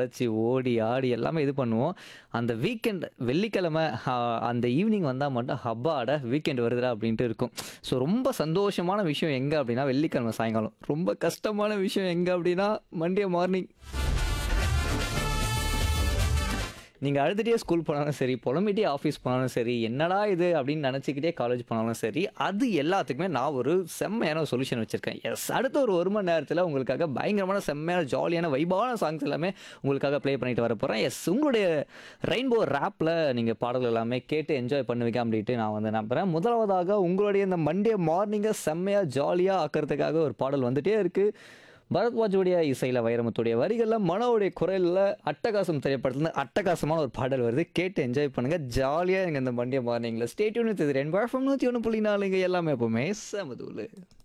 உடச்சி ஓடி ஆடி எல்லாமே இது பண்ணுவோம் அந்த வீக்கெண்ட் வெள்ளிக்கிழமை ஆ, அந்த ஈவினிங் வந்தால் மட்டும் ஹப்பாட வீக்கெண்ட் வருதுடா அப்படின்ட்டு இருக்கும் ஸோ ரொம்ப சந்தோஷமான விஷயம் எங்கே அப்படின்னா வெள்ளிக்கிழமை சாயங்காலம் ரொம்ப கஷ்டமான விஷயம் எங்கே அப்படின்னா மண்டே மார்னிங் நீங்கள் அழுதுகிட்டே ஸ்கூல் போனாலும் சரி புலம்பிட்டே ஆஃபீஸ் போனாலும் சரி என்னடா இது அப்படின்னு நினச்சிக்கிட்டே காலேஜ் போனாலும் சரி அது எல்லாத்துக்குமே நான் ஒரு செம்மையான ஒரு சொல்யூஷன் வச்சுருக்கேன் எஸ் அடுத்த ஒரு ஒரு மணி நேரத்தில் உங்களுக்காக பயங்கரமான செம்மையான ஜாலியான வைபான சாங்ஸ் எல்லாமே உங்களுக்காக ப்ளே பண்ணிட்டு வர போகிறேன் எஸ் உங்களுடைய ரெயின்போ ரேப்பில் நீங்கள் பாடல்கள் எல்லாமே கேட்டு என்ஜாய் பண்ணுவீங்க அப்படின்ட்டு நான் வந்து நம்புகிறேன் முதலாவதாக உங்களுடைய இந்த மண்டே மார்னிங்கை செம்மையாக ஜாலியாக ஆக்கிறதுக்காக ஒரு பாடல் வந்துட்டே இருக்குது பரத்வாஜோடைய இசையில் வைரமுத்துடைய வரிகளில் மனோவுடைய குரலில் அட்டகாசம் திரைப்படத்துல அட்டகாசமான ஒரு பாடல் வருது கேட்டு என்ஜாய் பண்ணுங்கள் ஜாலியாக எங்கள் இந்த மண்டிய மார்னிங்கில் ஸ்டேட்யூன் இது ரெண்டு நூற்றி ஒன்று புள்ளி நாலுங்க எல்லாமே எப்போவுமே செமதூள்